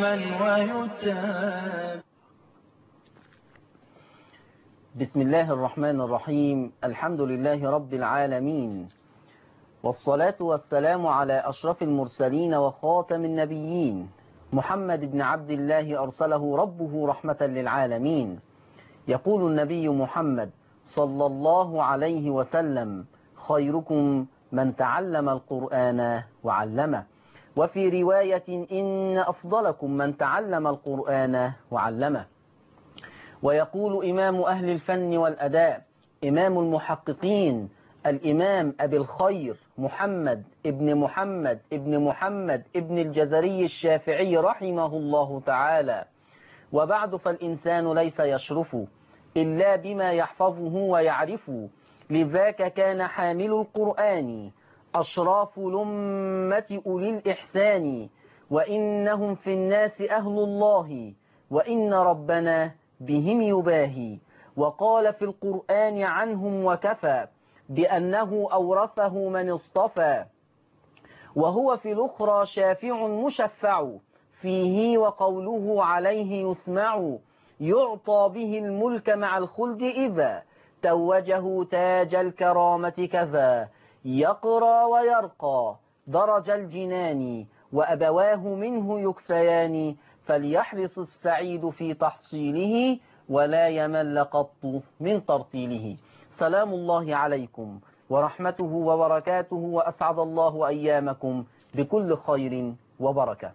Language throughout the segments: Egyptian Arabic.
من ويتاب بسم الله الرحمن الرحيم الحمد لله رب العالمين والصلاة والسلام على أشرف المرسلين وخاتم النبيين محمد بن عبد الله أرسله ربه رحمة للعالمين يقول النبي محمد صلى الله عليه وسلم خيركم من تعلم القرآن وعلمه وفي رواية إن أفضلكم من تعلم القرآن وعلمه ويقول إمام أهل الفن والأداء إمام المحققين الإمام أبي الخير محمد ابن محمد ابن محمد ابن الجزري الشافعي رحمه الله تعالى وبعد فالإنسان ليس يشرف إلا بما يحفظه ويعرف لذاك كان حامل القرآن أشراف لمة أولي الإحسان وإنهم في الناس أهل الله وإن ربنا بهم يباهي وقال في القرآن عنهم وكفى بأنه أورثه من اصطفى وهو في الأخرى شافع مشفع فيه وقوله عليه يسمع يعطى به الملك مع الخلد إذا توجه تاج الكرامة كذا يقرى ويرقى درج الجنان وأبواه منه يكسيان فليحرص السعيد في تحصيله ولا يمل قط من ترتيله سلام الله عليكم ورحمته وبركاته وأسعد الله أيامكم بكل خير وبركة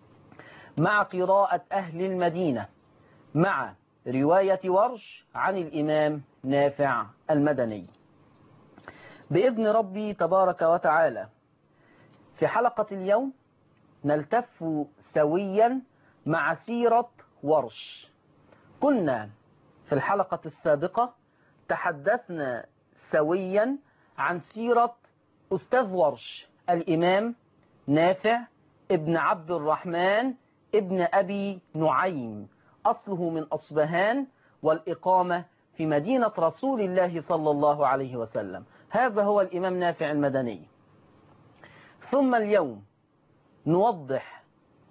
مع قراءة أهل المدينة مع رواية ورش عن الإمام نافع المدني بإذن ربي تبارك وتعالى في حلقة اليوم نلتف سويا مع سيرة ورش كنا في الحلقة السابقة تحدثنا سويا عن سيرة أستاذ ورش الإمام نافع ابن عبد الرحمن ابن أبي نعيم أصله من أصبهان والإقامة في مدينة رسول الله صلى الله عليه وسلم هذا هو الإمام نافع المدني ثم اليوم نوضح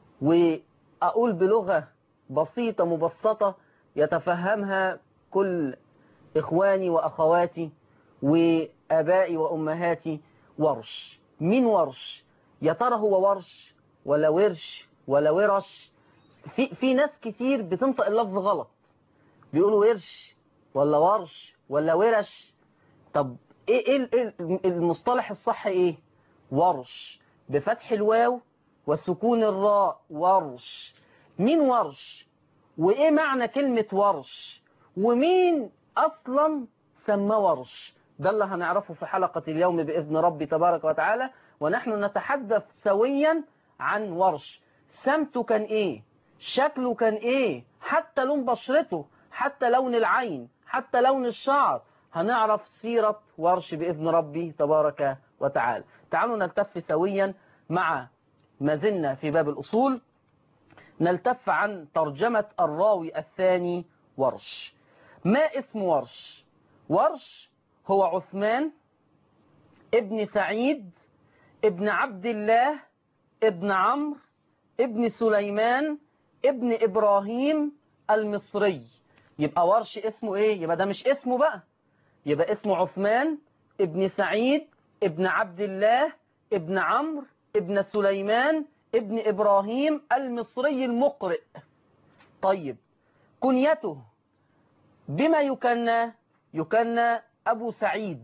وأقول بلغة بسيطة مبسطة يتفهمها كل إخواني وأخواتي وأبائي وأمهاتي ورش مين ورش يا ترى هو ورش ولا ورش ولا ورش في, في ناس كتير بتنطق اللفظ غلط بيقولوا ورش ولا ورش ولا ورش طب ايه, إيه, إيه المصطلح الصح ايه ورش بفتح الواو وسكون الراء ورش مين ورش وايه معنى كلمة ورش ومين اصلا سمى ورش ده اللي هنعرفه في حلقة اليوم بإذن ربي تبارك وتعالى ونحن نتحدث سويا عن ورش سمته كان ايه شكله كان ايه حتى لون بشرته حتى لون العين حتى لون الشعر هنعرف سيرة ورش بإذن ربي تبارك وتعالى تعالوا نلتف سويا مع ما زلنا في باب الأصول نلتف عن ترجمة الراوي الثاني ورش ما اسم ورش ورش هو عثمان ابن سعيد ابن عبد الله ابن عمرو ابن سليمان ابن إبراهيم المصري يبقى ورش اسمه ايه يبقى ده مش اسمه بقى يبقى اسمه عثمان ابن سعيد ابن عبد الله ابن عمرو ابن سليمان ابن إبراهيم المصري المقرئ طيب كنيته بما يكنى يكنى أبو سعيد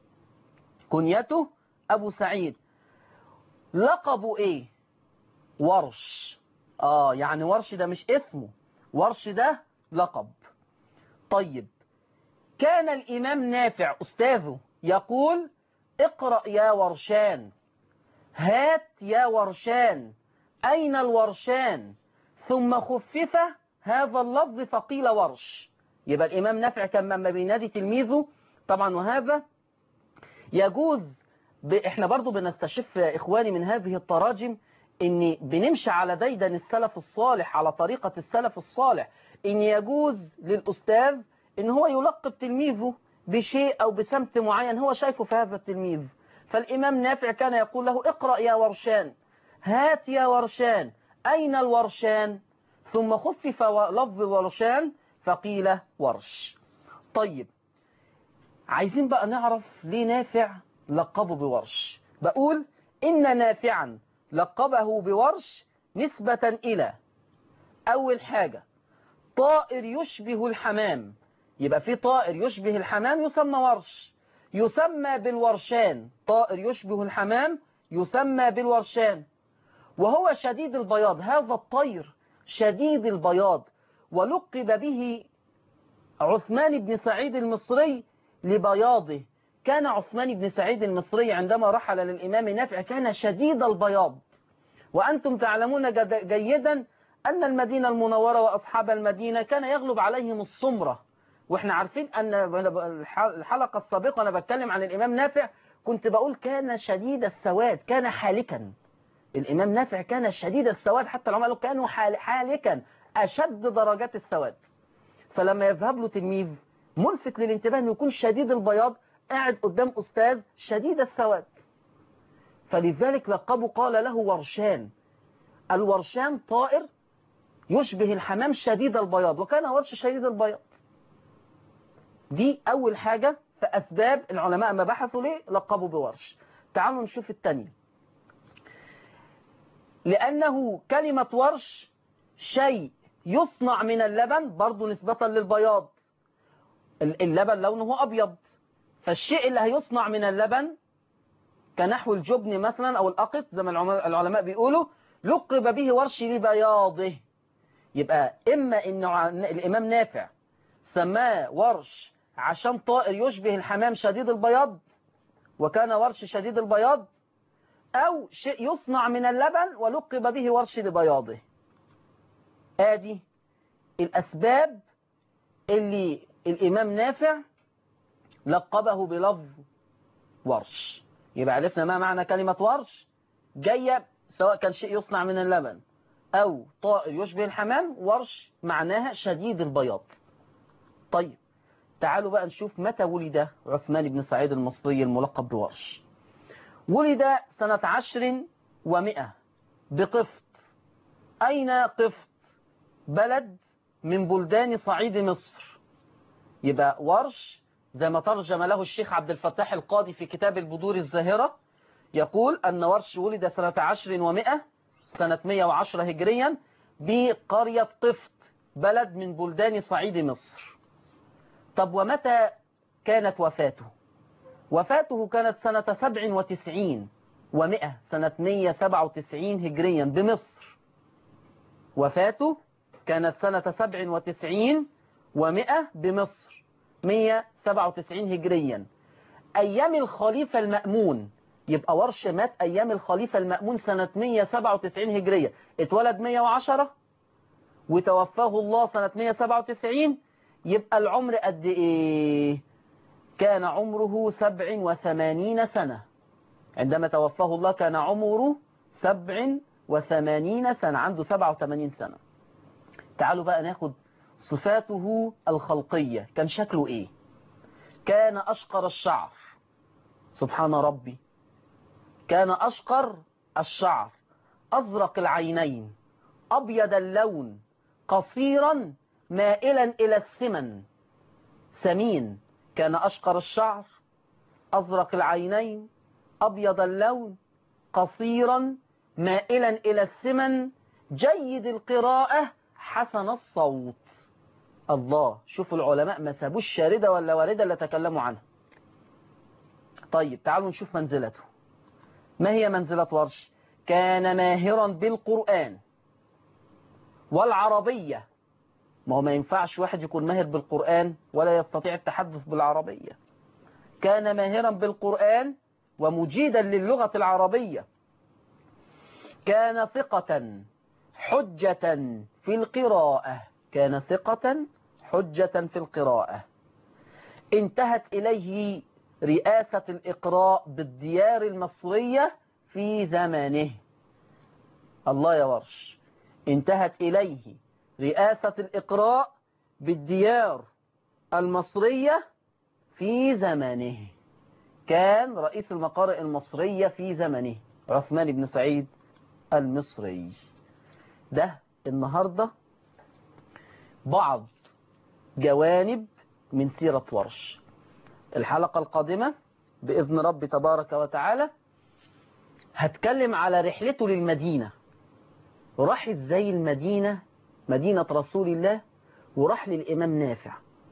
كنيته أبو سعيد لقبه إيه ورش آه يعني ورش ده مش اسمه ورش ده لقب طيب كان الإمام نافع أستاذه يقول اقرأ يا ورشان هات يا ورشان أين الورشان ثم خفف هذا اللفظ فقيل ورش يبقى الإمام نافع كان لما بينادي تلميذه طبعا وهذا يجوز ب... احنا برضو بنستشف يا إخواني من هذه التراجم ان بنمشي على ديدن السلف الصالح على طريقة السلف الصالح ان يجوز للأستاذ ان هو يلقب تلميذه بشيء أو بسمت معين هو شايفه في هذا التلميذ فالإمام نافع كان يقول له اقرأ يا ورشان هات يا ورشان أين الورشان ثم خفف لفظ الورشان فقيل ورش طيب عايزين بقى نعرف ليه نافع لقبه بورش بقول إن نافعا لقبه بورش نسبة إلى أول حاجة طائر يشبه الحمام يبقى في طائر يشبه الحمام يسمى ورش يسمى بالورشان طائر يشبه الحمام يسمى بالورشان وهو شديد البياض هذا الطير شديد البياض ولقب به عثمان بن سعيد المصري لبياضه كان عثمان بن سعيد المصري عندما رحل للإمام نافع كان شديد البياض وأنتم تعلمون جيدا أن المدينة المنورة وأصحاب المدينة كان يغلب عليهم السمرة وإحنا عارفين أن الحلقة السابقة أنا بتكلم عن الإمام نافع كنت بقول كان شديد السواد كان حالكا الإمام نافع كان شديد السواد حتى العلماء كانوا حالكا أشد درجات السواد فلما يذهب له تلميذ ملفت للانتباه أنه يكون شديد البياض قاعد قدام أستاذ شديد السواد فلذلك لقبه قال له ورشان الورشان طائر يشبه الحمام شديد البياض وكان ورش شديد البياض دي أول حاجة في أسباب العلماء ما بحثوا ليه لقبوا بورش تعالوا نشوف الثانية لأنه كلمة ورش شيء يصنع من اللبن برضه نسبة للبياض اللبن لونه أبيض فالشيء اللي هيصنع من اللبن كنحو الجبن مثلا أو الأقط زي ما العلماء بيقولوا لقب به ورش لبياضه يبقى إما إن الإمام نافع سماه ورش عشان طائر يشبه الحمام شديد البياض وكان ورش شديد البياض أو شيء يصنع من اللبن ولقب به ورش لبياضه آدي الأسباب اللي الإمام نافع لقبه بلفظ ورش يبقى عرفنا ما معنى كلمة ورش جاية سواء كان شيء يصنع من اللبن أو طائر يشبه الحمام ورش معناها شديد البياض طيب تعالوا بقى نشوف متى ولد عثمان بن سعيد المصري الملقب بورش ولد سنة عشر ومئة بقفط أين قفط بلد من بلدان صعيد مصر يبقى ورش زي ما ترجم له الشيخ عبد الفتاح القاضي في كتاب البدور الزاهرة يقول أن ورش ولد سنة عشر ومئة سنة 110 هجريا بقرية قفط بلد من بلدان صعيد مصر طب ومتى كانت وفاته وفاته كانت سنة 97 ومئة سنة 197 هجريا بمصر وفاته كانت سنة 97 ومئة بمصر 197 هجريا أيام الخليفة المأمون يبقى ورش مات أيام الخليفة المأمون سنة 197 هجرية اتولد 110 وتوفاه الله سنة 197 يبقى العمر قد إيه كان عمره 87 سنة عندما توفاه الله كان عمره 87 سنة عنده 87 سنة تعالوا بقى ناخد صفاته الخلقية كان شكله إيه كان أشقر الشعر سبحان ربي كان أشقر الشعر أزرق العينين أبيض اللون قصيرا مائلا إلى السمن سمين كان أشقر الشعر أزرق العينين أبيض اللون قصيرا مائلا إلى السمن جيد القراءة حسن الصوت الله شوفوا العلماء ما سابوش شاردة ولا واردة اللي تكلموا عنها طيب تعالوا نشوف منزلته ما هي منزلة ورش كان ماهرا بالقرآن والعربية ما هو ما ينفعش واحد يكون ماهر بالقرآن ولا يستطيع التحدث بالعربية كان ماهرا بالقرآن ومجيدا للغة العربية كان ثقة حجة في القراءة كان ثقة حجة في القراءة انتهت إليه رئاسة الإقراء بالديار المصرية في زمانه الله يا ورش انتهت إليه رئاسة الإقراء بالديار المصرية في زمانه كان رئيس المقارئ المصرية في زمنه عثمان بن سعيد المصري ده النهاردة بعض جوانب من سيرة ورش الحلقة القادمة بإذن رب تبارك وتعالى هتكلم على رحلته للمدينة راح ازاي المدينة مدينة رسول الله وراح للإمام نافع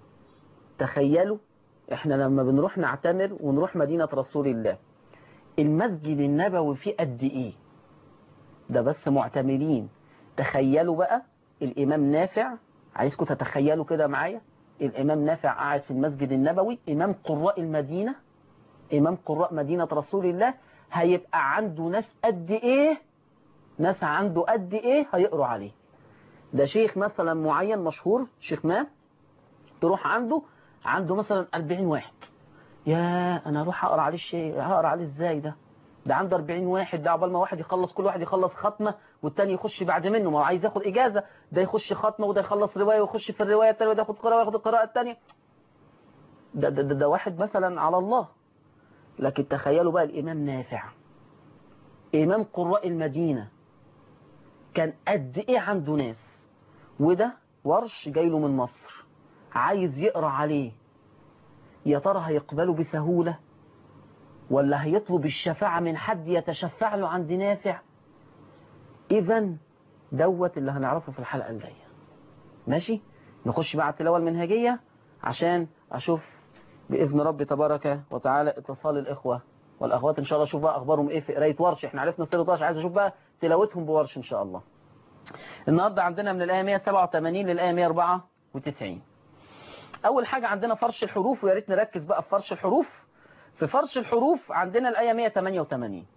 تخيلوا احنا لما بنروح نعتمر ونروح مدينة رسول الله المسجد النبوي فيه قد ايه ده بس معتمرين تخيلوا بقى الإمام نافع عايزكم تتخيلوا كده معايا الإمام نافع قاعد في المسجد النبوي إمام قراء المدينة إمام قراء مدينة رسول الله هيبقى عنده ناس قد إيه ناس عنده قد إيه هيقروا عليه ده شيخ مثلا معين مشهور شيخ ما تروح عنده عنده مثلا 40 واحد يا انا اروح اقرا عليه الشيء هقرا عليه ازاي ده ده عنده 40 واحد ده عقبال ما واحد يخلص كل واحد يخلص ختمه والتاني يخش بعد منه ما هو عايز ياخد اجازه ده يخش ختمه وده يخلص روايه ويخش في الروايه الثانيه وده ياخد قراءه وياخد القراءه الثانيه ده, ده, ده, ده واحد مثلا على الله لكن تخيلوا بقى الامام نافع امام قراء المدينه كان قد ايه عنده ناس وده ورش جاي له من مصر عايز يقرا عليه يا ترى هيقبله بسهولة ولا هيطلب الشفاعة من حد يتشفع له عند نافع إذا دوت اللي هنعرفه في الحلقة الجاية ماشي نخش بقى على التلاوة المنهجية عشان أشوف بإذن رب تبارك وتعالى اتصال الإخوة والأخوات إن شاء الله أشوف بقى أخبارهم إيه في قراية ورش إحنا عرفنا سيرة ورش عايز أشوف بقى تلاوتهم بورش إن شاء الله النهاردة عندنا من الآية 187 للآية 194 أول حاجة عندنا فرش الحروف ويا ريت نركز بقى في فرش الحروف في فرش الحروف عندنا الآية 188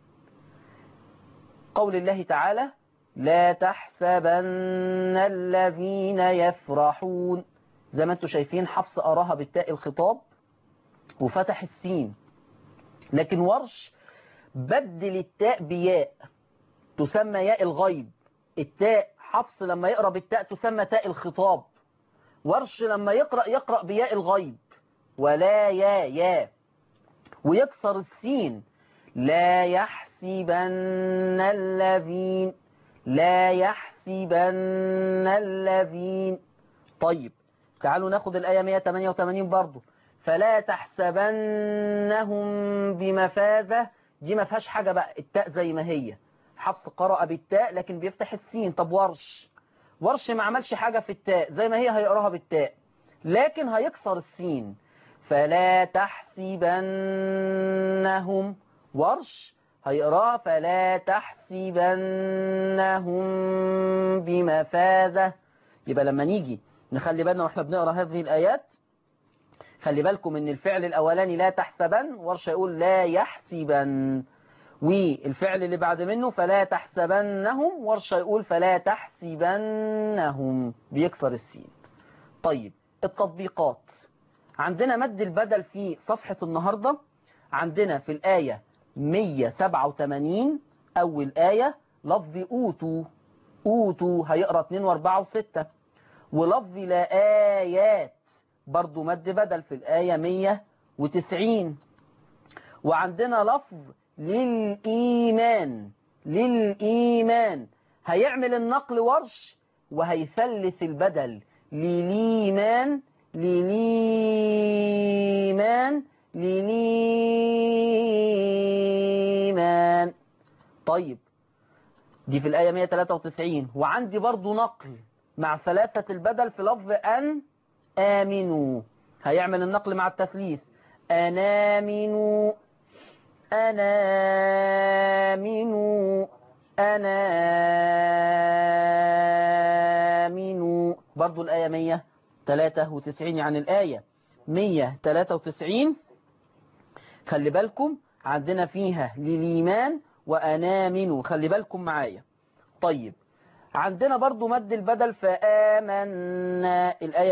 قول الله تعالى لا تحسبن الذين يفرحون زي ما انتم شايفين حفص أراها بالتاء الخطاب وفتح السين لكن ورش بدل التاء بياء تسمى ياء الغيب التاء حفص لما يقرأ بالتاء تسمى تاء الخطاب ورش لما يقرأ يقرأ بياء الغيب ولا يا يا ويكسر السين لا يحسبن الذين لا يحسبن الذين طيب تعالوا ناخد الآية 188 برضو فلا تحسبنهم بمفازة دي ما فيهاش حاجة بقى التاء زي ما هي حفص قرأ بالتاء لكن بيفتح السين طب ورش ورش ما عملش حاجة في التاء زي ما هي هيقراها بالتاء لكن هيكسر السين فلا تحسبنهم ورش هيقراها فلا تحسبنهم بمفازة يبقى لما نيجي نخلي بالنا واحنا بنقرا هذه الآيات خلي بالكم ان الفعل الأولاني لا تحسبن ورش يقول لا يحسبن والفعل اللي بعد منه فلا تحسبنهم ورشة يقول فلا تحسبنهم بيكسر السين طيب التطبيقات عندنا مد البدل في صفحة النهاردة عندنا في الآية 187 أول آية لفظ أوتوا أوتوا هيقرأ 2 و4 و6 ولفظ لا آيات برضو مد بدل في الآية 190 وعندنا لفظ للإيمان للإيمان هيعمل النقل ورش وهيثلث البدل للإيمان للإيمان للإيمان طيب دي في الآية 193 وعندي برضو نقل مع ثلاثة البدل في لفظ أن آمنوا هيعمل النقل مع التثليث أنامنوا أنامنوا أنامنوا برضو الآية 193 يعني الآية 193 خلي بالكم عندنا فيها للإيمان وأنامنوا خلي بالكم معايا طيب عندنا برضو مد البدل فآمنا الآية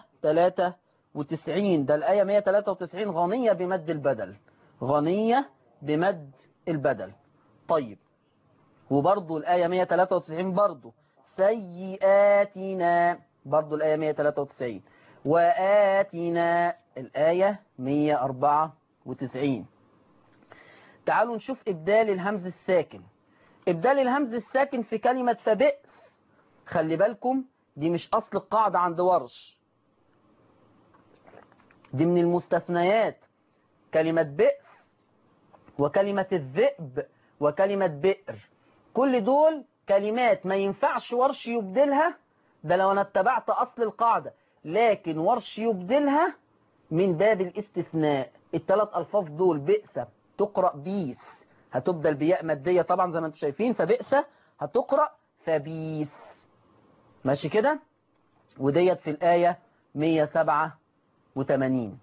193 ده الآية 193 غنية بمد البدل غنية بمد البدل طيب وبرضو الآية 193 برضو سيئاتنا برضو الآية 193 وآتنا الآية 194 تعالوا نشوف إبدال الهمز الساكن إبدال الهمز الساكن في كلمة فبئس خلي بالكم دي مش أصل القاعدة عند ورش دي من المستثنيات كلمة بئس وكلمة الذئب وكلمة بئر كل دول كلمات ما ينفعش ورش يبدلها ده لو انا اتبعت اصل القاعدة لكن ورش يبدلها من باب الاستثناء الثلاث الفاظ دول بئس تقرأ بيس هتبدل بياء مادية طبعا زي ما انتم شايفين فبئس هتقرأ فبيس ماشي كده وديت في الآية 187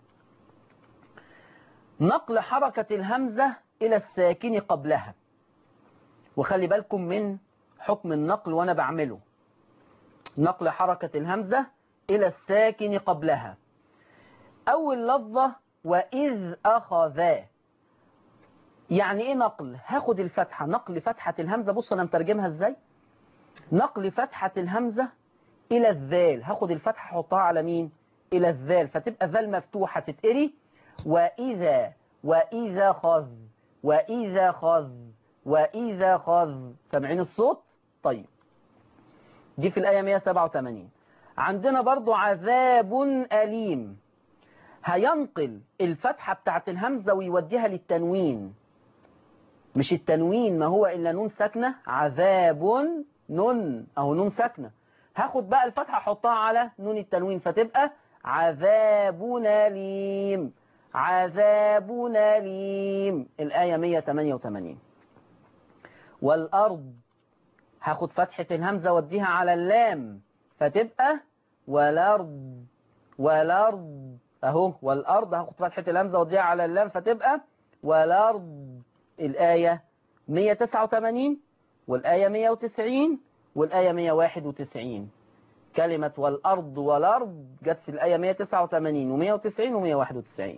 نقل حركة الهمزة إلى الساكن قبلها وخلي بالكم من حكم النقل وأنا بعمله نقل حركة الهمزة إلى الساكن قبلها أول لفظة وإذ أخذا يعني إيه نقل هاخد الفتحة نقل فتحة الهمزة بص أنا مترجمها إزاي نقل فتحة الهمزة إلى الذال هاخد الفتحة حطها على مين إلى الذال فتبقى ذال مفتوحة تتقري وإذا وإذا خذ وإذا خذ وإذا خذ سامعين الصوت طيب دي في الآية 187 عندنا برضو عذاب أليم هينقل الفتحة بتاعت الهمزة ويوديها للتنوين مش التنوين ما هو إلا نون ساكنة عذاب نون أو نون ساكنة هاخد بقى الفتحة احطها على نون التنوين فتبقى عذاب أليم عذاب أليم الآية 188 والأرض هاخد فتحة الهمزة واديها على اللام فتبقى والأرض والأرض أهو والأرض هاخد فتحة الهمزة واديها على اللام فتبقى والأرض الآية 189 والآية 190 والآية 191 كلمة والأرض والأرض جت في الآية 189 و190 و191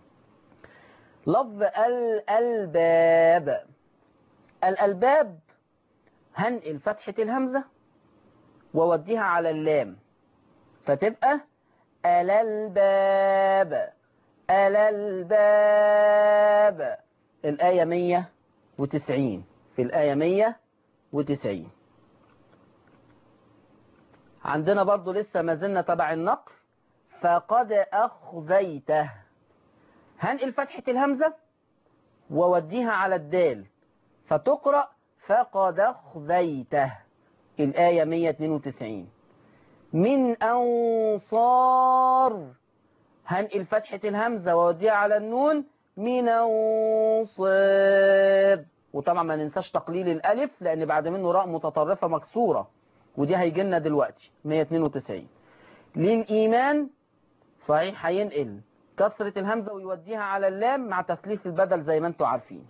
لفظ الألباب الألباب هنقل فتحة الهمزة ووديها على اللام فتبقى الألباب الألباب الآية 190 في الآية 190 عندنا برضو لسه ما زلنا تبع النقل فقد أخزيته هنقل فتحة الهمزة ووديها على الدال فتقرأ فقد أخزيته الآية 192 من أنصار هنقل فتحة الهمزة ووديها على النون من أنصار وطبعا ما ننساش تقليل الألف لأن بعد منه راء متطرفة مكسورة ودي هيجي لنا دلوقتي 192 للإيمان صحيح هينقل كسرة الهمزة ويوديها على اللام مع تثليث البدل زي ما انتم عارفين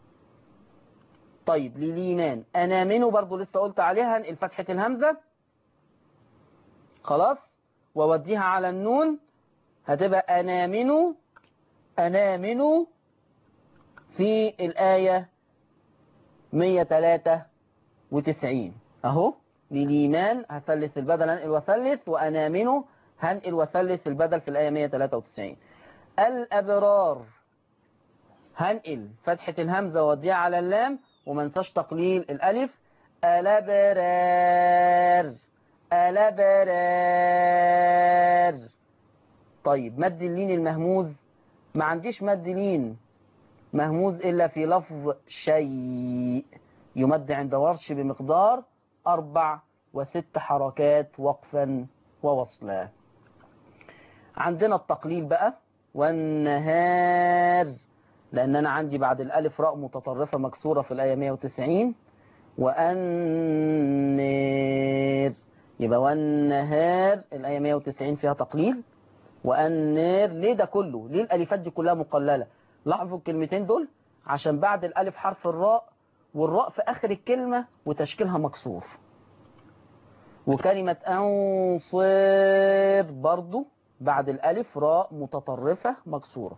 طيب للإيمان أنا منه برضو لسه قلت عليها هنقل فتحة الهمزة خلاص ووديها على النون هتبقى أنا منه أنا منه في الآية 193 أهو للإيمان هثلث البدل هنقل وثلث وأنا منه هنقل وثلث البدل في الآية 193 الأبرار هنقل فتحة الهمزة ووديها على اللام وما ننساش تقليل الألف الأبرار الأبرار طيب مد اللين المهموز ما عنديش مد لين مهموز إلا في لفظ شيء يمد عند ورش بمقدار أربع وست حركات وقفا ووصلا عندنا التقليل بقى والنهار لأن أنا عندي بعد الألف راء متطرفة مكسورة في الآية 190 والنار يبقى والنهار الآية 190 فيها تقليل والنار ليه ده كله ليه الألفات دي كلها مقللة لاحظوا الكلمتين دول عشان بعد الألف حرف الراء والراء في آخر الكلمة وتشكيلها مكسور وكلمة أنصر برضو بعد الألف راء متطرفة مكسورة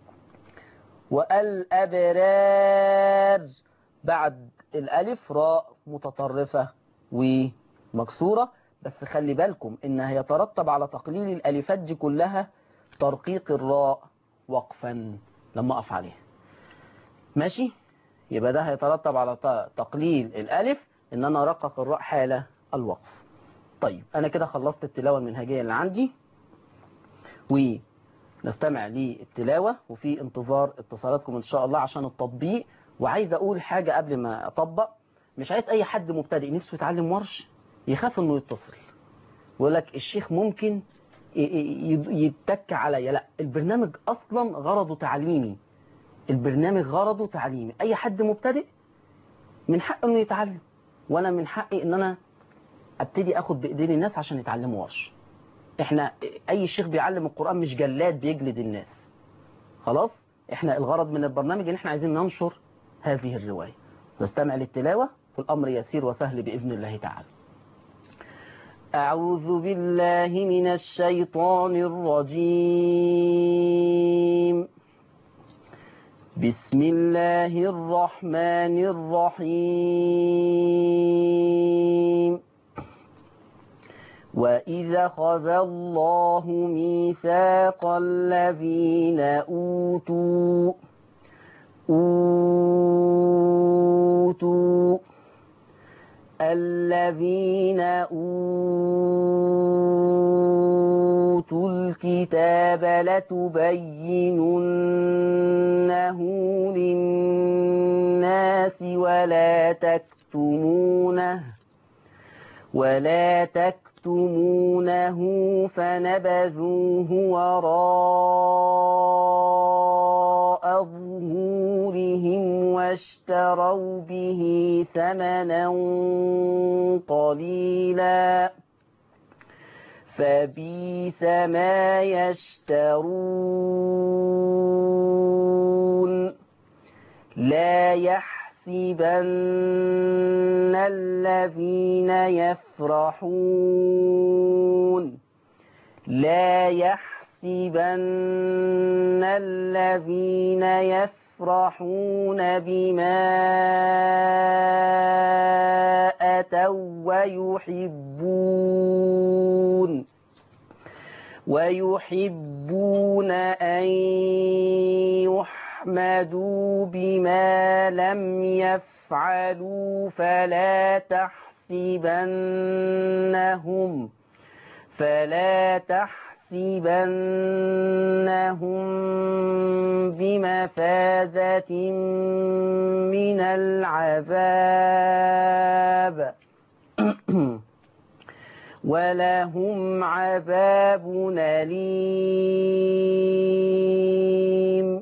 والأبرار بعد الألف راء متطرفة ومكسورة بس خلي بالكم إن هيترتب على تقليل الألفات دي كلها ترقيق الراء وقفا لما أقف عليها ماشي يبقى ده هيترتب على تقليل الألف إن أنا أرقق الراء حالة الوقف طيب أنا كده خلصت التلاوة المنهجية اللي عندي ونستمع للتلاوة وفي انتظار اتصالاتكم إن شاء الله عشان التطبيق وعايز أقول حاجة قبل ما أطبق مش عايز أي حد مبتدئ نفسه يتعلم ورش يخاف إنه يتصل ويقول لك الشيخ ممكن ي- ي- يتك عليا لا البرنامج أصلا غرضه تعليمي البرنامج غرضه تعليمي أي حد مبتدئ من حقه إنه يتعلم وأنا من حقي إن أنا ابتدي اخد بايدين الناس عشان يتعلموا ورش احنا اي شيخ بيعلم القرآن مش جلاد بيجلد الناس خلاص احنا الغرض من البرنامج ان احنا عايزين ننشر هذه الرواية نستمع للتلاوة والامر يسير وسهل باذن الله تعالى أعوذ بالله من الشيطان الرجيم بسم الله الرحمن الرحيم وإذا خذ الله ميثاق الذين أوتوا أوتوا الذين أوتوا الكتاب لتبيننه للناس ولا تكتمونه ولا تكتمونه فنبذوه وراء ظهورهم واشتروا به ثمنا قليلا فبيس ما يشترون لا يحسبن الذين يفرحون لا يحسبن الذين يفرحون بما أتوا ويحبون ويحبون أن يحمدوا بما لم يفعلوا فلا تحسبنهم فلا تحسبنهم بمفازة من العذاب ولهم عذاب أليم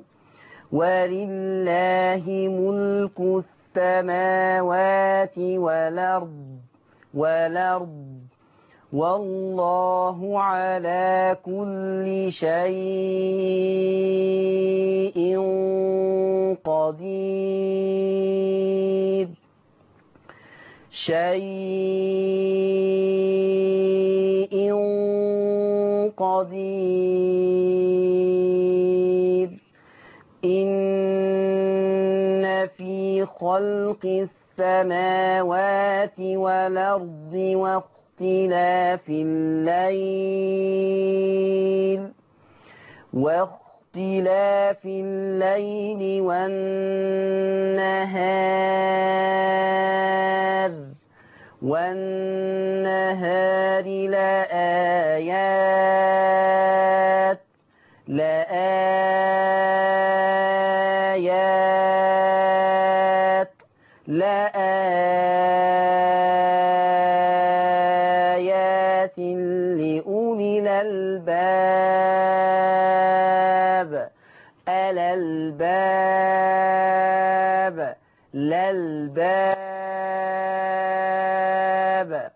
ولله ملك السماوات والأرض والأرض والله على كل شيء قدير شيء قدير إن في خلق السماوات والأرض واختلاف الليل واختلاف الليل والنهار والنهار لآيات لآيات لآيات لأولي الألباب ألا الباب للباب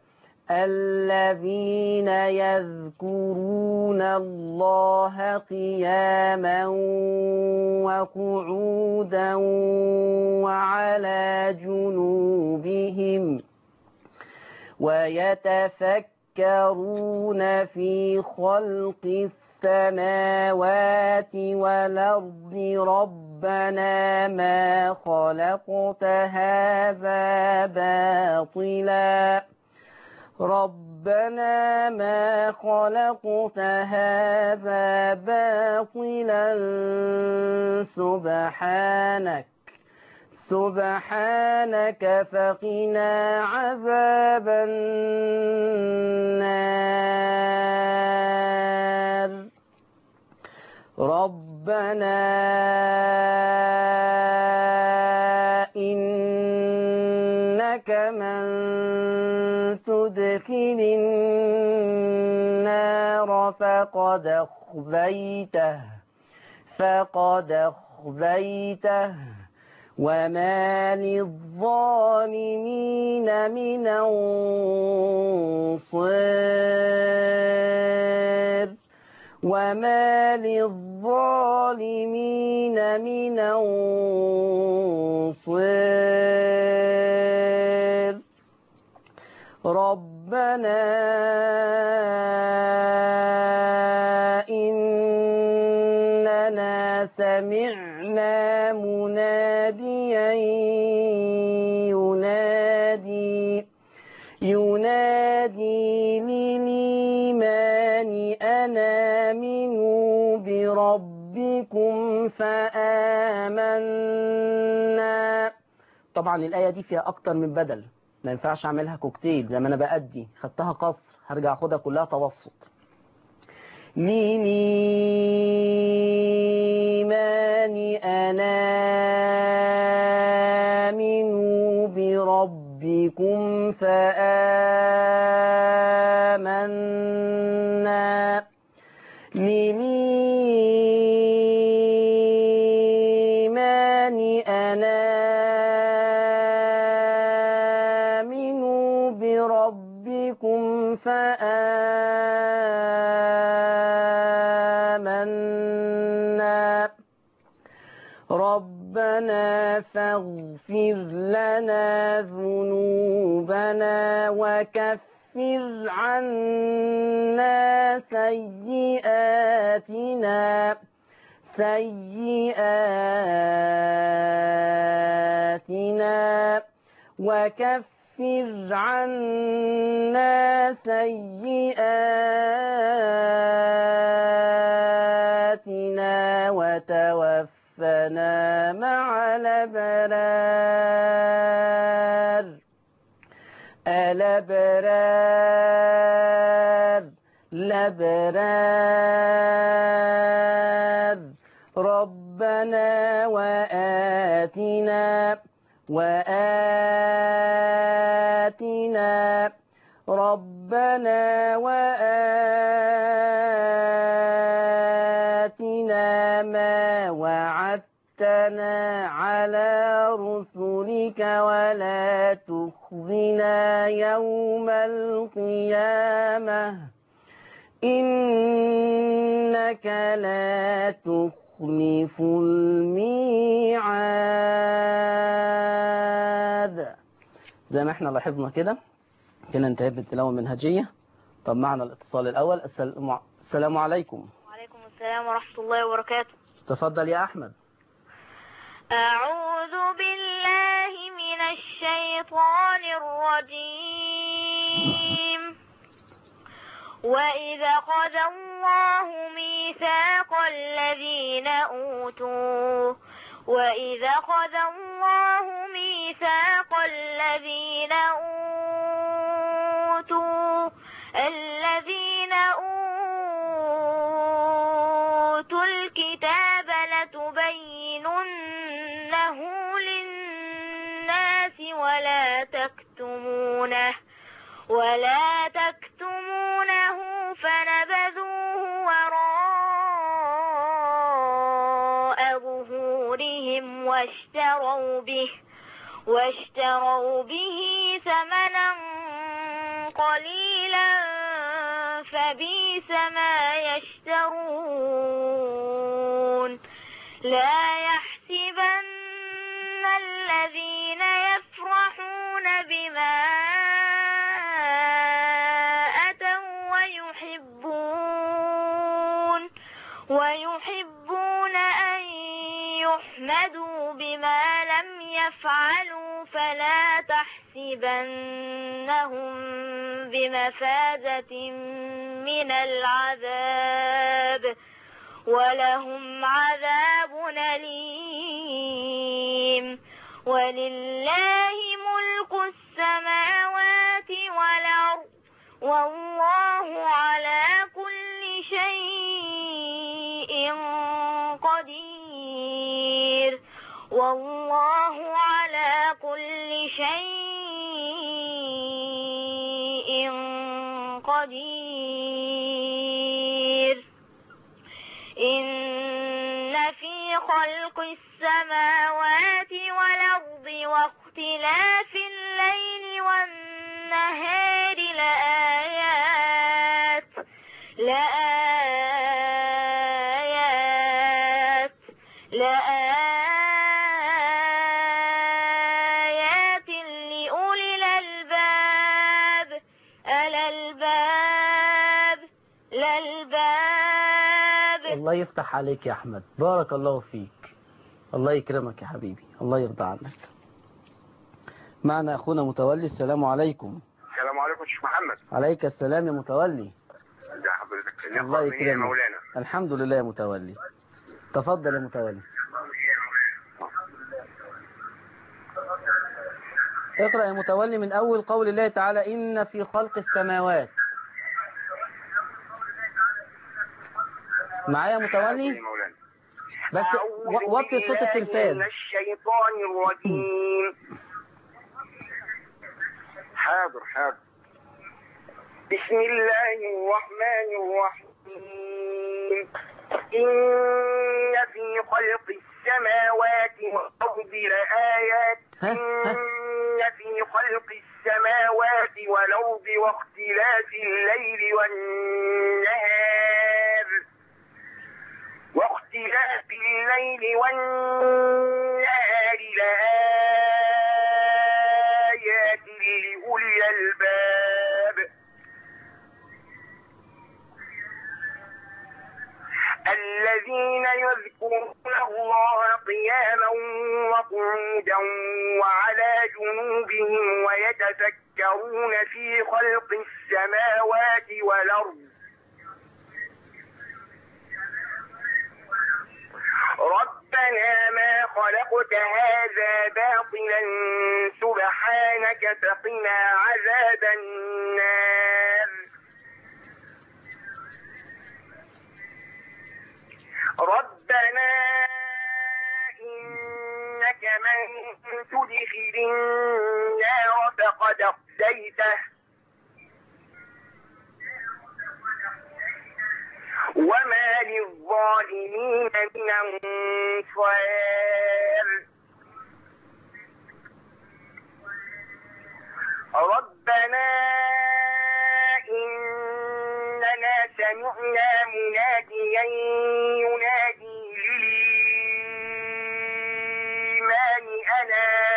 الذين يذكرون الله قياما وقعودا وعلى جنوبهم ويتفكرون في خلق السماوات والأرض ربنا ما خلقت هذا باطلا ربنا ما خلقت هذا باطلا سبحانك سبحانك فقنا عذاب النار ربنا إنك من تدخل النار فقد أخزيته فقد أخزيته وما للظالمين من أنصار وما للظالمين من أنصار ربنا إننا سمعنا مناديا ينادي ينادي للإيمان أن آمنوا بربكم فآمنا طبعا الآية دي فيها أكتر من بدل ما ينفعش أعملها كوكتيل زي ما أنا بأدي خدتها قصر هرجع أخدها كلها توسط للإيمان أن آمنوا بربكم فآمنا للإيمان أن آمنوا بربكم فآمنا ربنا فاغفر لنا ذنوبنا وكفر عنا سيئاتنا سيئاتنا وكفر عنا سيئاتنا وتوفنا مع الأبرار الأبرار الأبرار ربنا وآتنا وآتنا ربنا وآتنا ما وعدتنا على رسلك ولا تخزنا يوم القيامة إنك لا تخلف الميعاد زي ما احنا لاحظنا كده كده انتهيت بالتلاوة المنهجية طب معنا الاتصال الأول السلام السلام عليكم وعليكم السلام ورحمة الله وبركاته تفضل يا أحمد أعوذ بالله من الشيطان الرجيم وإذا خذ الله ميثاق الذين أوتوا وإذا خذ الله ميثاق الذين أوتوا الذين أوتوا الكتاب لتبيننه للناس ولا تكتمونه ولا تكتمونه فنبذوه وراء ظهورهم واشتروا به واشتروا به ثمنا قليلا فبئس ما يشترون لا يحسبن الذين يفرحون بما أتوا ويحبون ويحبون أن يحمدوا بما لم يفعلوا فلا تحسبنهم بمفازة من العذاب ولهم عذاب أليم ولله ملك السماوات والأرض والله على كل شيء قدير والله على كل شيء قدير إن في خلق السماوات والأرض واختلاف الليل والنهار لآيات لآيات لآيات لأولي الألباب الألباب الألباب الله يفتح عليك يا أحمد بارك الله فيك الله يكرمك يا حبيبي الله يرضى عنك معنا أخونا متولي السلام عليكم السلام عليكم شيخ محمد عليك السلام يا متولي ازي حضرتك الله الإخوة منين يا يكرمك مولانا الحمد لله يا متولي تفضل يا متولي اقرأ يا متولي من أول قول الله تعالى إن في خلق السماوات معايا يا يا متولي مولانا بس أعوذ و- وطي صوت بالله التلفاز من الشيطان الرجيم حاضر حاضر بسم الله الرحمن الرحيم إن في خلق السماوات والأرض لآيات ها؟ ها؟ إن في خلق السماوات والأرض واختلاف الليل والنهار واختلاف الليل والنهار لآيات لأولي الألباب الذين يذكرون الله قياما وقعودا وعلى جنوبهم ويتفكرون في خلق السماوات والأرض ربنا ما خلقت هذا باطلا سبحانك فقنا عذاب النار ربنا إنك من تدخل النار فقد أخزيته وما للظالمين من أنصار ربنا إننا سمعنا مناديا ينادي للإيمان أن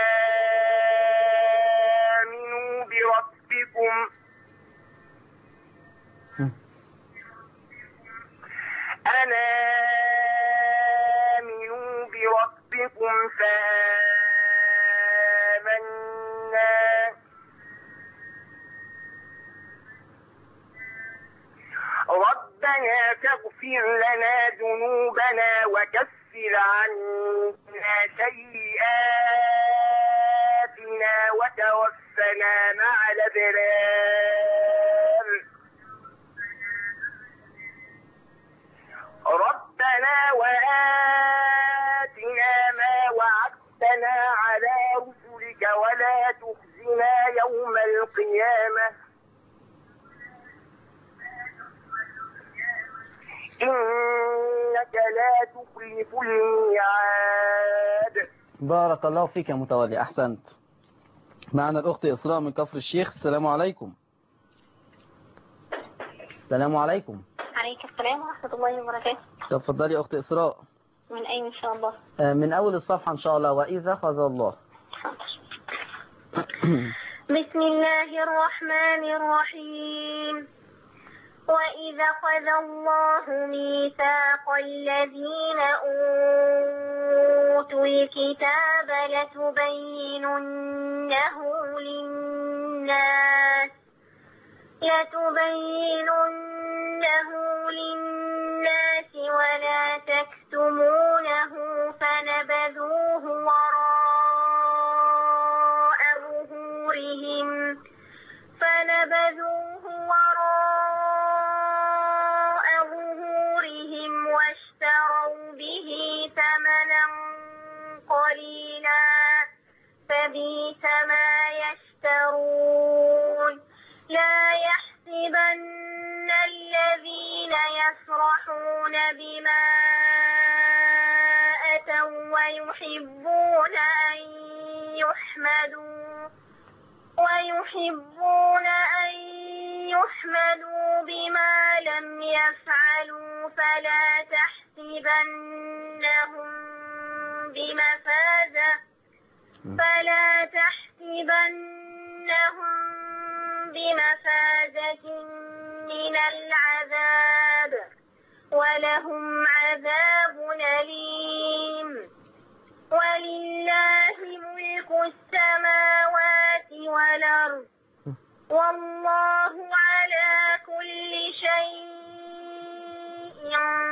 آمنوا بربكم أن آمنوا بربكم فآمنا ربنا تغفر لنا ذنوبنا وكفر عنا سيئاتنا وتوفنا مع الأبرار ربنا وآتنا ما وعدتنا على رسلك ولا تخزنا يوم القيامة إنك لا تخلف الميعاد بارك الله فيك يا متولي أحسنت معنا الأخت إسراء من كفر الشيخ السلام عليكم السلام عليكم عليك السلام ورحمة الله وبركاته تفضلي يا أخت إسراء من أين إن شاء الله آه، من أول الصفحة إن شاء الله وإذا أخذ الله حاضر بسم الله الرحمن الرحيم وإذا أخذ الله ميثاق الذين أوتوا الكتاب لتبيننه للناس لتبيننه للناس ولا تكتمونه فنبذوه وراء فبئس ما يشترون لا يحسبن الذين يفرحون بما أتوا ويحبون أن يحمدوا ويحبون أن يحمدوا بما لم يفعلوا فلا تحسبنهم بمفازة فلا تحسبنهم بمفازة من العذاب ولهم عذاب أليم ولله ملك السماوات والأرض والله على كل شيء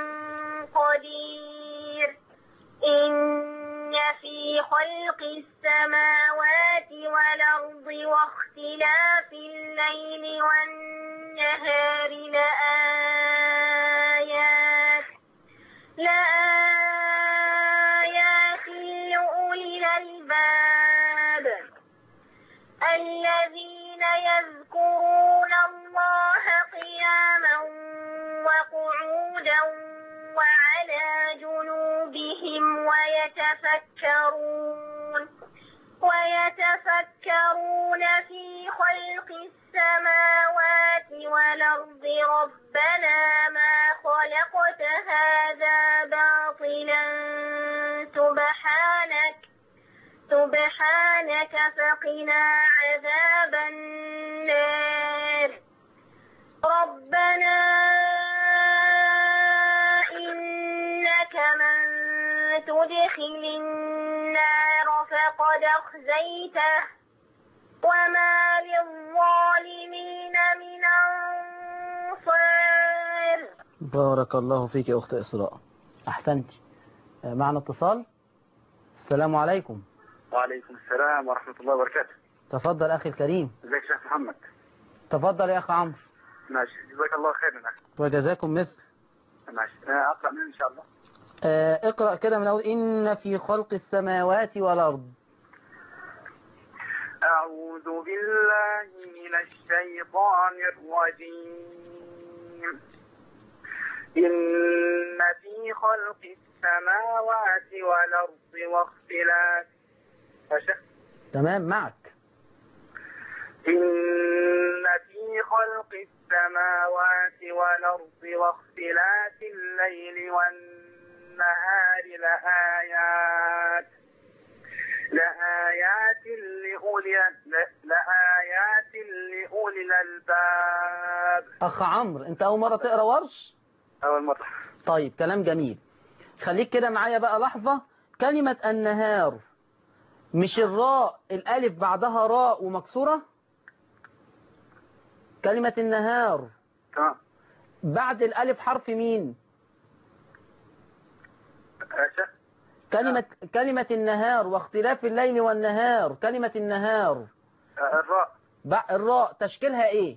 قدير إن في خلق السماوات والأرض واختلاف الليل والنهار لآيات لآيات لأولي الألباب الذين يذكرون الله قياما وقعودا وعلى جنوبهم ويتفكرون ويتفكرون في خلق السماوات والأرض ربنا ما خلقت هذا باطلا سبحانك سبحانك فقنا عذاب النار ربنا إنك من تدخل النار فقد أخزيته وما للظالمين من أنصار بارك الله فيك يا أخت إسراء أحسنتي آه، معنا اتصال السلام عليكم وعليكم السلام ورحمة الله وبركاته تفضل أخي الكريم ازيك يا شيخ محمد تفضل يا أخ عمرو ماشي جزاك الله خيرا أخي. وجزاكم مثل ماشي آه، أقرأ منه إن شاء الله آه، اقرأ كده من أول إن في خلق السماوات والأرض أعوذ بالله من الشيطان الرجيم إن في خلق السماوات والأرض واختلاف يا شيخ تمام معك إن في خلق السماوات والأرض واختلاف الليل والنهار لآيات لآيات لأولي لآيات لأولي الألباب أخ عمرو أنت أول مرة تقرأ ورش أول مرة طيب كلام جميل خليك كده معايا بقى لحظة كلمة النهار مش الراء الألف بعدها راء ومكسورة كلمة النهار تمام بعد الألف حرف مين يا شيخ كلمة كلمة النهار واختلاف الليل والنهار كلمة النهار آه، الراء بع- الراء تشكيلها ايه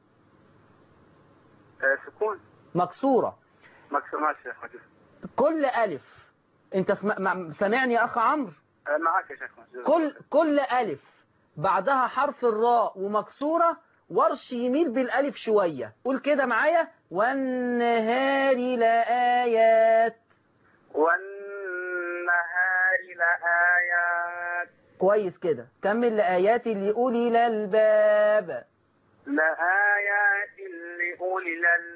آه، سكون مكسورة مكسور ماشي يا شيخ كل ألف انت سم- مع- سامعني يا أخ عمرو آه، معك يا شيخ كل كل ألف بعدها حرف الراء ومكسورة ورش يميل بالألف شوية قول كده معايا والنهار لآيات والنهار لآيات كويس كده كمل لآيات لأولي الألباب لآيات لأولي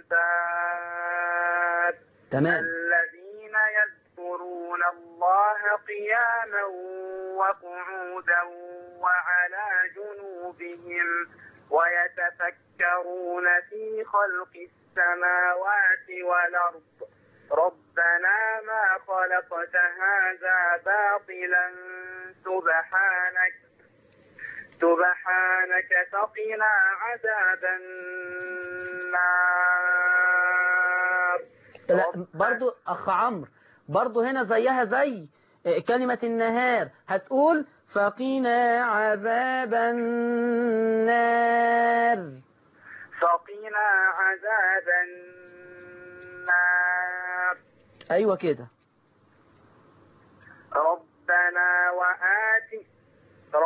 الألباب تمام الذين يذكرون الله قياما وقعودا وعلى جنوبهم ويتفكرون في خلق السماوات والأرض ربنا ما خلقت هذا باطلا سبحانك سبحانك فقنا عذاب النار لا برضو أخ عمرو برضو هنا زيها زي كلمة النهار هتقول فقنا عذاب النار فقنا عذاب النار أيوة كده ربنا وآت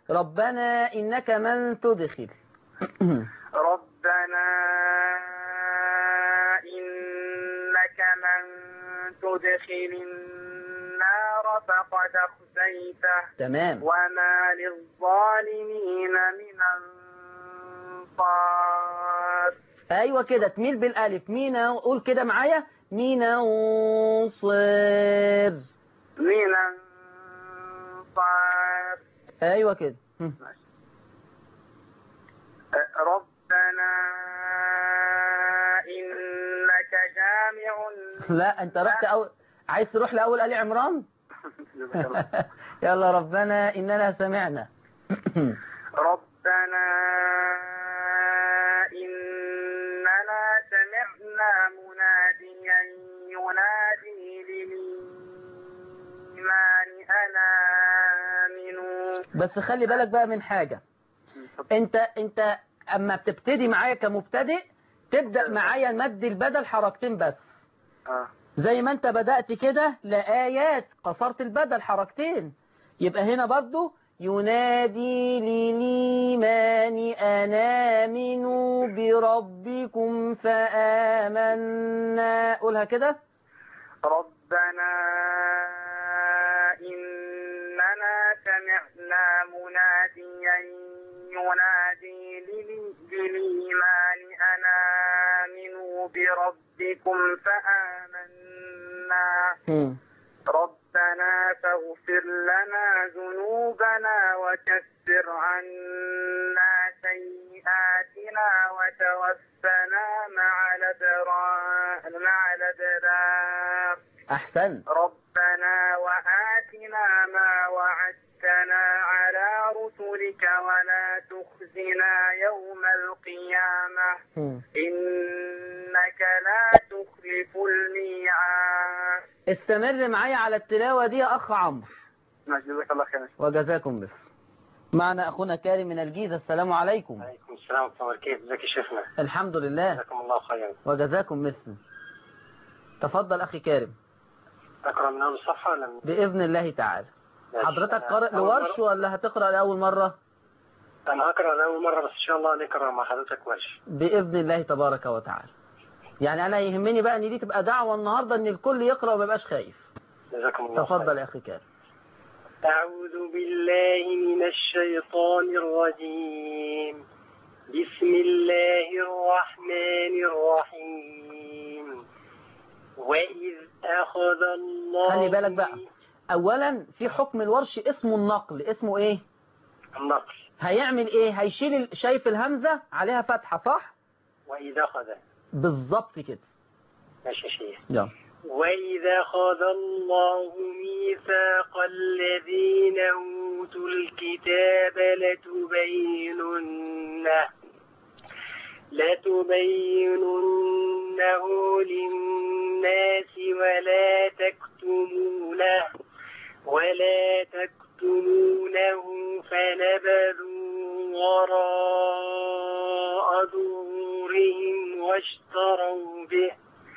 ربنا إنك من تدخل ربنا إنك من تدخل النار فقد أخزيته تمام وما للظالمين من أنصار أيوة كده تميل بالألف مين قول كده معايا مين أنصر من أنصار أيوة كده هم. ربنا إنك جامع لا أنت رحت أول عايز تروح لأول آل عمران يلا ربنا إننا سمعنا ربنا إننا سمعنا مناديا ينادي للإيمان أن آمنوا بس خلي بالك بقى من حاجة انت انت اما بتبتدي معايا كمبتدئ تبدأ معايا مد البدل حركتين بس آه. زي ما انت بدأت كده لآيات قصرت البدل حركتين يبقى هنا برضو ينادي للإيمان أن آمنوا بربكم فآمنا قولها كده ربنا إننا سمعنا مناديا ينادي لل- للإيمان أن آمنوا بربكم فآمنا هم. ربنا فاغفر لنا ذنوبنا وكفر عنا سيئاتنا وتوفنا مع الأبرار مع الأبرار أحسن ربنا وآتنا ما وعدتنا على رسلك ولا تخزنا يوم القيامة هم. إنك لا تخلف الميعاد استمر معايا على التلاوة دي يا أخ عمرو جزاك الله خير وجزاكم بخير معنا أخونا كارم من الجيزة السلام عليكم عليكم السلام ورحمة الله وبركاته ازيك يا شيخنا الحمد لله جزاكم الله خيرا وجزاكم مثل تفضل أخي كارم اقرا من اول الصفحة ولا من بإذن الله تعالى ماشي. حضرتك أنا قارئ أول لورش مرة- ولا هتقرأ لأول مرة انا هقرا لاول مرة بس ان شاء الله نقرا مع حضرتك ورش بإذن الله تبارك وتعالى يعني أنا يهمني بقى إن دي تبقى دعوة النهاردة إن الكل يقرأ وما يبقاش خايف جزاكم الله تفضل خيرا. يا أخي كارم أعوذ بالله من الشيطان الرجيم بسم الله الرحمن الرحيم وإذ أخذ الله خلي بالك بقى. أولا في حكم الورش اسمه النقل اسمه إيه النقل هيعمل إيه هيشيل ال- شايف الهمزة عليها فتحة صح وإذ أخذ بالظبط كده ماشي يا شيخ يلا وإذا أخذ الله ميثاق الذين أوتوا الكتاب لتبيننه لتبيننه للناس ولا تكتمونه ولا تكتمونه فنبذوا وراء ظهورهم واشتروا به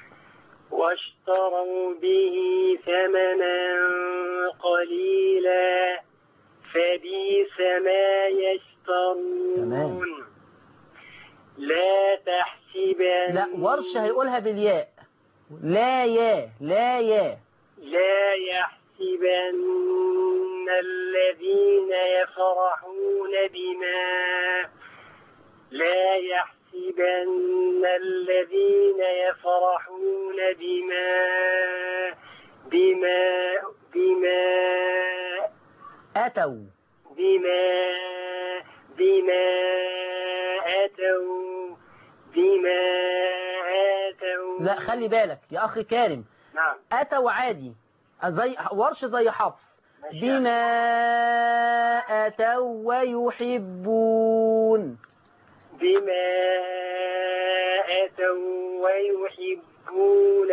واشتروا به ثمنا قليلا فبئس ما يشترون تمام. لا تحسبن لا ورش هيقولها بالياء لا يا لا يا لا يحسبن الذين يفرحون بما لا يحسبن الذين يفرحون بما بما بما أتوا بما بما أتوا بما أتوا لا خلي بالك يا أخي كارم نعم أتوا عادي زي ورش زي حفص ماشي. بما أتوا ويحبون بما أتوا ويحبون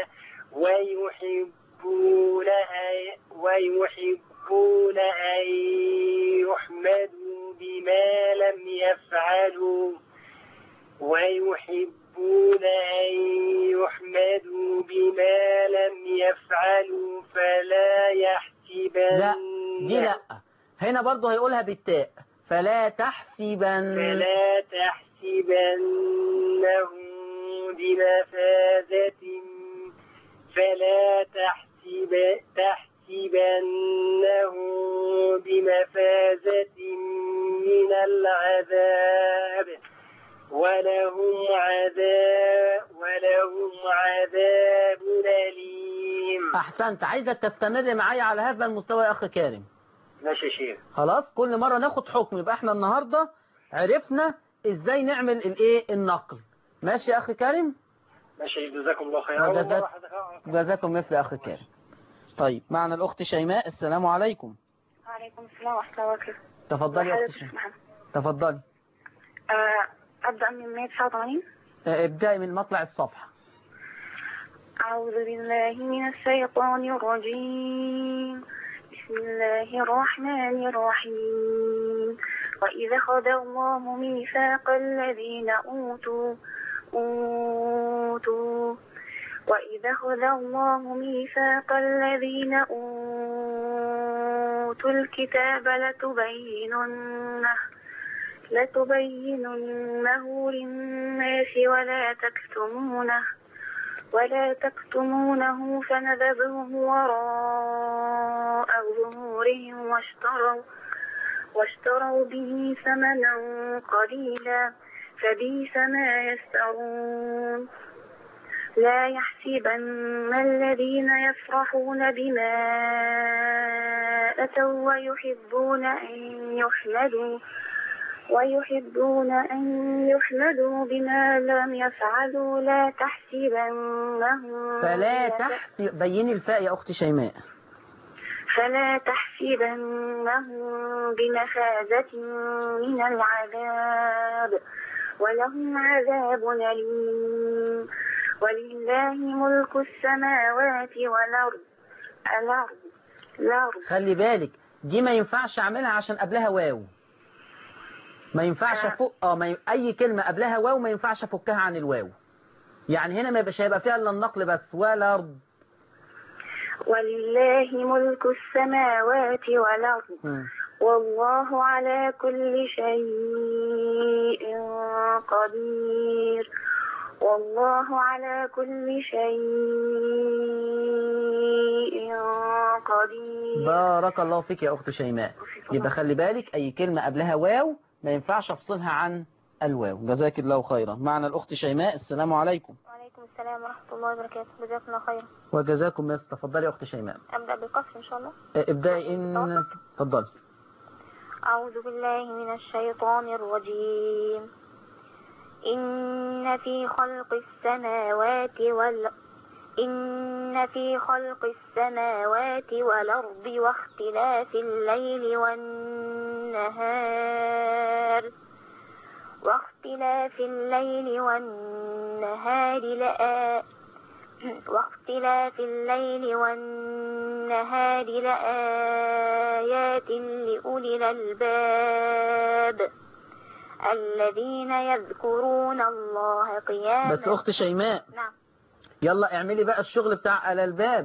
ويحبون أن- ويحبون أن يحمدوا بما لم يفعلوا ويحبون أن يحمدوا بما لم يفعلوا فلا يحسبن لا دي لا هنا برضو هيقولها بالتاء فلا تحسبن فلا تحسبنه بمفازة فلا تحسب تحسبنه بمفازة من العذاب ولهم عذاب ولهم عذاب أليم احسنت عايزك تستمر معايا على هذا المستوى يا اخ كارم ماشي يا شيخ خلاص كل مرة ناخد حكم يبقى احنا النهاردة عرفنا ازاي نعمل الايه النقل ماشي يا اخ كريم ماشي جزاكم الله خير وجزاك- أول مرة حضرتك- جزاكم مثل اخ كريم طيب معنا الاخت شيماء السلام عليكم وعليكم السلام ورحمة الله وبركاته تفضلي يا اخت حضرتك شيماء محمد. تفضلي آه، أبدأ من 189 اه، ابدأي من مطلع الصفحة أعوذ بالله من الشيطان الرجيم بسم الله الرحمن الرحيم وإذا خذ الله ميثاق الذين أوتوا أوتوا وإذا خذ الله ميثاق الذين أوتوا الكتاب لتبيننه لتبيننه للناس ولا تكتمونه ولا تكتمونه فنبذوه وراء ظهورهم واشتروا واشتروا به ثمنا قليلا فبئس ما يشترون لا يحسبن الذين يفرحون بما أتوا ويحبون أن يحمدوا ويحبون أن يحمدوا بما لم يفعلوا لا تحسبنهم فلا تحسب بيني الفاء يا اخت شيماء فلا تحسبنهم بمفازة من العذاب ولهم عذاب أليم ولله ملك السماوات والأرض الأرض الأرض خلي بالك دي ما ينفعش اعملها عشان قبلها واو ما ينفعش آه. افك اه ما ي... اي كلمة قبلها واو ما ينفعش افكها عن الواو يعني هنا ما يبقاش هيبقى فيها الا النقل بس ولا ارض ولله ملك السماوات والأرض مم. والله على كل شيء قدير والله على كل شيء قدير بارك الله فيك يا اخت شيماء وفيكم يبقى خلي بالك اي كلمة قبلها واو ما ينفعش افصلها عن الواو جزاك الله خيرا معنا الاخت شيماء السلام عليكم وعليكم السلام ورحمة الله وبركاته جزاكم الله خيرا وجزاكم مثل تفضلي يا اخت شيماء أبدأ بالقصر إن شاء الله اه، ابدأي ان تفضلي أعوذ بالله من الشيطان الرجيم إن في خلق السماوات وال إن في خلق السماوات والأرض واختلاف الليل والنهار واختلاف الليل والنهار لآ واختلاف الليل والنهار لآيات لأولي الألباب الذين يذكرون الله قياما بس اخت شيماء نعم يلا اعملي بقى الشغل بتاع على الباب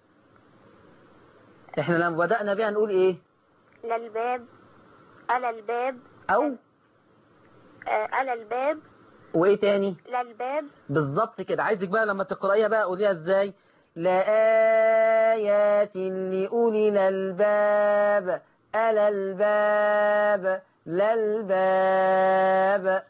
احنا لما بدأنا بيها نقول ايه للباب على الباب او آه، على الباب وايه تاني للباب بالظبط كده عايزك بقى لما تقرأيها بقى قوليها ازاي لآيات لأولي الألباب ألا الباب للباب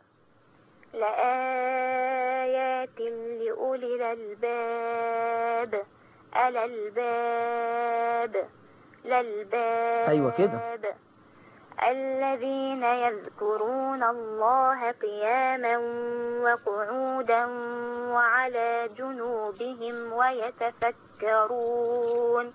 لآيات لأولي الألباب على الباب للباب أيوة كده. الذين يذكرون الله قياما وقعودا وعلى جنوبهم ويتفكرون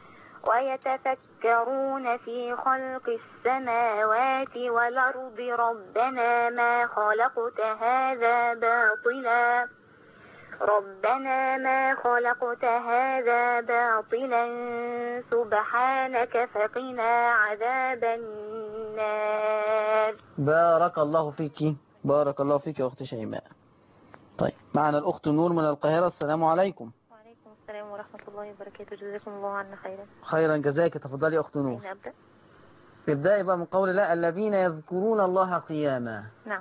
ويتفكرون في خلق السماوات والأرض ربنا ما خلقت هذا باطلا ربنا ما خلقت هذا باطلا سبحانك فقنا عذاب النار بارك الله فيك بارك الله فيك يا أخت شيماء طيب معنا الأخت نور من القاهرة السلام عليكم وعليكم السلام ورحمة الله وبركاته جزاكم الله عنا خيرا خيرا جزاك تفضلي يا أخت نور أين أبدأ؟ ابدأي بقى من قول الله الذين يذكرون الله قياما نعم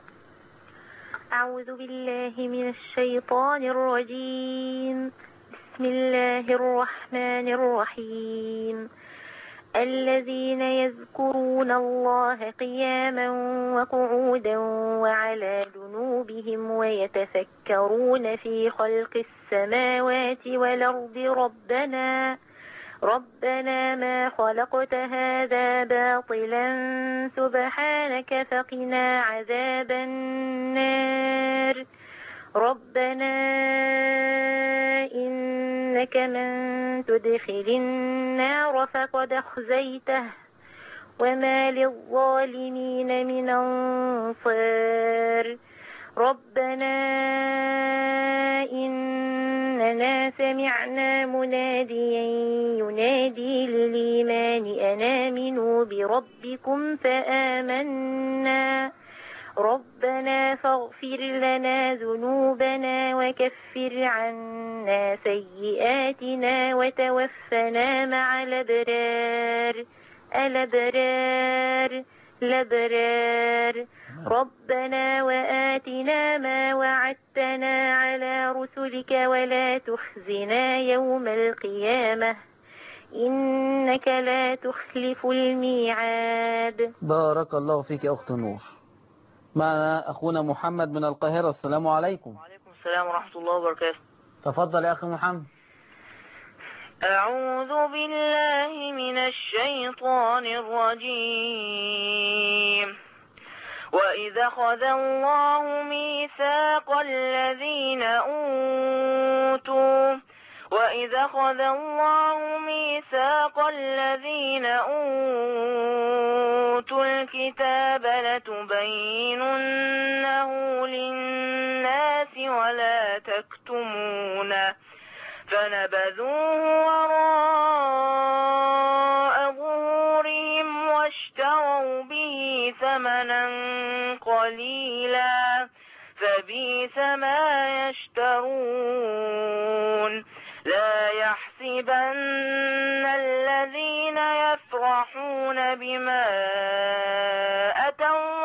أعوذ بالله من الشيطان الرجيم بسم الله الرحمن الرحيم الذين يذكرون الله قياما وقعودا وعلى جنوبهم ويتفكرون في خلق السماوات والأرض ربنا ربنا ما خلقت هذا باطلا سبحانك فقنا عذاب النار ربنا إنك من تدخل النار فقد أخزيته وما للظالمين من أنصار ربنا إننا سمعنا مناديا ينادي للإيمان أن آمنوا بربكم فآمنا ربنا فاغفر لنا ذنوبنا وكفر عنا سيئاتنا وتوفنا مع الأبرار الأبرار الأبرار ربنا وآتنا ما وعدتنا على رسلك ولا تخزنا يوم القيامة إنك لا تخلف الميعاد بارك الله فيك يا أخت نور معنا أخونا محمد من القاهرة السلام عليكم وعليكم السلام ورحمة الله وبركاته تفضل يا أخي محمد أعوذ بالله من الشيطان الرجيم وإذا خذ الله ميثاق الذين أوتوا وإذا خذ الله ميثاق الذين أوتوا الكتاب لتبيننه للناس ولا تكتمونه فنبذوه وراء ظهورهم واشتروا به ثمنا قليلا فبئس ما يشترون لا يحسبن الذين يفرحون بما أتوا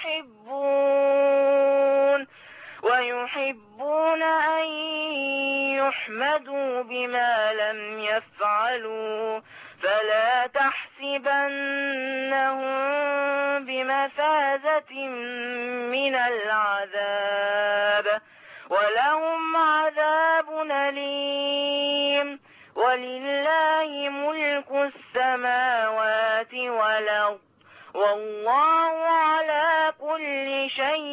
ويحبون ويحبون أن يحمدوا بما لم يفعلوا فلا تحسبنهم بمفازة من العذاب ولهم عذاب أليم ولله ملك السماوات والأرض والله على كل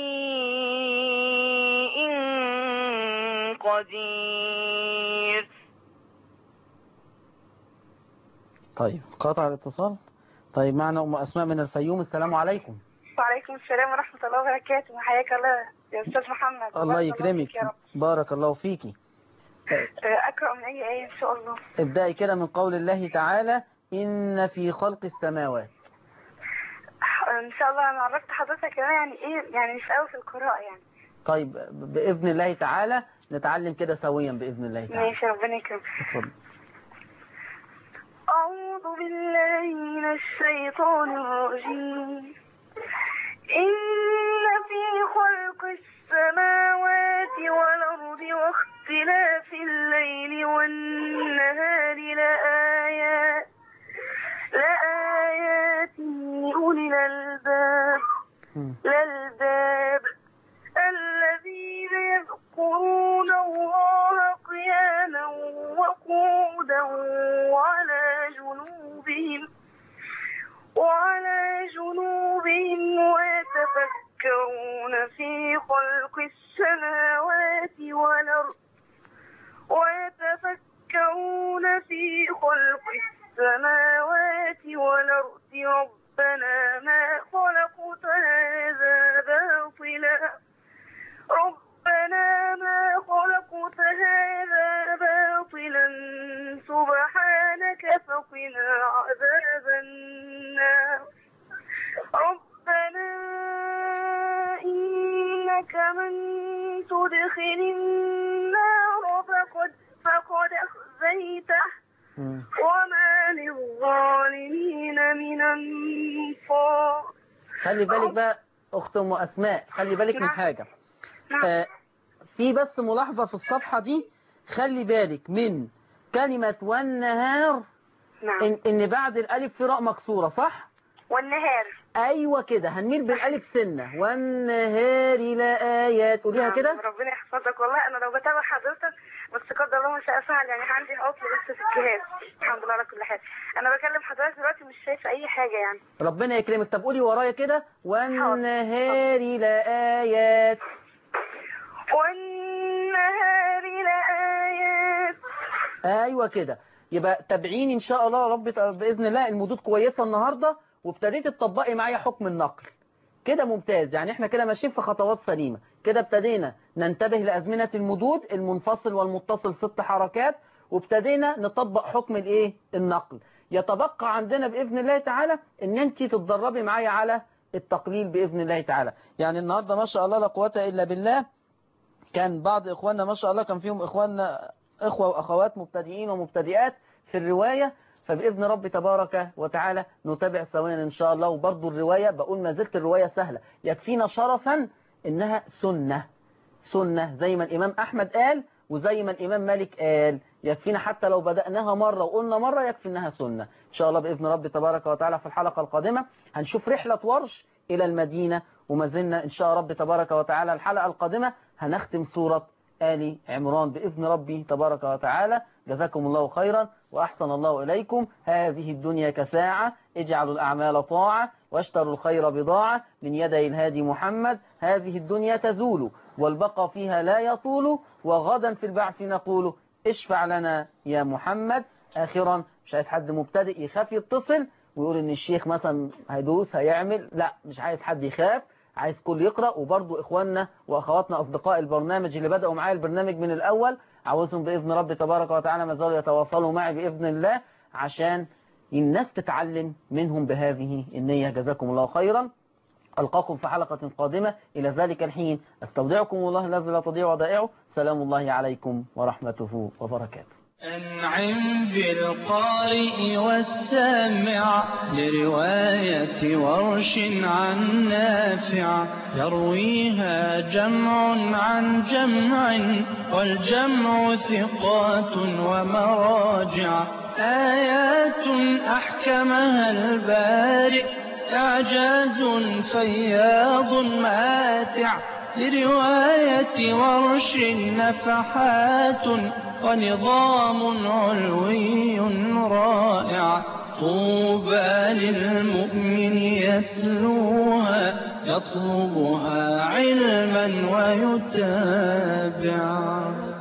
شيء قدير طيب قطع الاتصال طيب معنا أم أسماء من الفيوم السلام عليكم وعليكم السلام ورحمة الله وبركاته حياك الله يا أستاذ محمد الله بارك يكرمك فيك يا رب بارك الله فيكي آه، أقرأ من أي آية إن شاء الله ابدأي كده من قول الله تعالى إن في خلق السماوات إن شاء الله أنا عرفت حضرتك كمان يعني إيه يعني مش قوي في القراءة يعني طيب بإذن الله تعالى نتعلم كده سويا بإذن الله تعالى ماشي ربنا يكرمك اتفضل أعوذ بالله من الشيطان الرجيم إن في خلق السماوات والأرض واختلاف الليل والنهار لآيات لآيات لأولي الألباب مم. الألباب الذين يذكرون الله قياما وقعودا وعلى جنوبهم وعلى جنوبهم ويتفكرون في خلق السماوات والأرض ويتفكرون في خلق السماوات والأرض ربنا ما خلقت هذا باطلا ربنا ما خلقت هذا باطلا سبحانك فقنا عذاب النار ربنا إنك من تدخل النار فقد فقد أخزيته مم. وما للظالمين من أنصار خلي بالك بقى أخت أم أسماء خلي بالك من نعم. حاجة نعم. آه، في بس ملاحظة في الصفحة دي خلي بالك من كلمة والنهار نعم إن, إن بعد الألف في راء مكسورة صح؟ والنهار أيوة كده هنميل بالألف سنة والنهار لآيات قوليها نعم. كده ربنا يحفظك والله أنا لو بتابع حضرتك بس قدر الله ما شاء فعل يعني عندي عطل بس في الجهاز الحمد لله على كل حال أنا بكلم حضرتك دلوقتي مش شايفة أي حاجة يعني ربنا يكرمك طب قولي ورايا كده والنهار لآيات والنهار لآيات ايوه كده يبقى تابعيني ان شاء الله يا رب باذن الله المدود كويسه النهارده وابتديت تطبقي معايا حكم النقل كده ممتاز يعني احنا كده ماشيين في خطوات سليمه كده ابتدينا ننتبه لازمنه المدود المنفصل والمتصل ست حركات وابتدينا نطبق حكم الايه النقل يتبقى عندنا باذن الله تعالى ان انت تتدربي معايا على التقليل باذن الله تعالى يعني النهارده ما شاء الله لا قوه الا بالله كان بعض إخواننا ما شاء الله كان فيهم إخواننا إخوة وأخوات مبتدئين ومبتدئات في الرواية فبإذن رب تبارك وتعالى نتابع سويا إن شاء الله وبرضو الرواية بقول ما زلت الرواية سهلة يكفينا شرفا إنها سنة سنة زي ما الإمام أحمد قال وزي ما الإمام مالك قال يكفينا حتى لو بدأناها مرة وقلنا مرة يكفي إنها سنة إن شاء الله بإذن رب تبارك وتعالى في الحلقة القادمة هنشوف رحلة ورش إلى المدينة وما زلنا إن شاء رب تبارك وتعالى الحلقة القادمة هنختم سورة آل عمران بإذن ربي تبارك وتعالى جزاكم الله خيرا وأحسن الله إليكم هذه الدنيا كساعة اجعلوا الأعمال طاعة واشتروا الخير بضاعة من يدي الهادي محمد هذه الدنيا تزول والبقى فيها لا يطول وغدا في البعث نقول اشفع لنا يا محمد آخرا مش عايز حد مبتدئ يخاف يتصل ويقول ان الشيخ مثلا هيدوس هيعمل لا مش عايز حد يخاف عايز كل يقرأ وبرضو إخواننا وأخواتنا أصدقاء البرنامج اللي بدأوا معايا البرنامج من الأول عاوزهم بإذن رب تبارك وتعالى ما زالوا يتواصلوا معي بإذن الله عشان الناس تتعلم منهم بهذه النية جزاكم الله خيرا ألقاكم في حلقة قادمة إلى ذلك الحين أستودعكم الله الذي لا تضيع ودائعه سلام الله عليكم ورحمته وبركاته أنعم بالقارئ والسامع لرواية ورش عن نافع يرويها جمع عن جمع والجمع ثقات ومراجع آيات أحكمها البارئ إعجاز فياض ماتع لرواية ورش نفحات ونظام علوي رائع طوبى للمؤمن يتلوها يطلبها علما ويتابع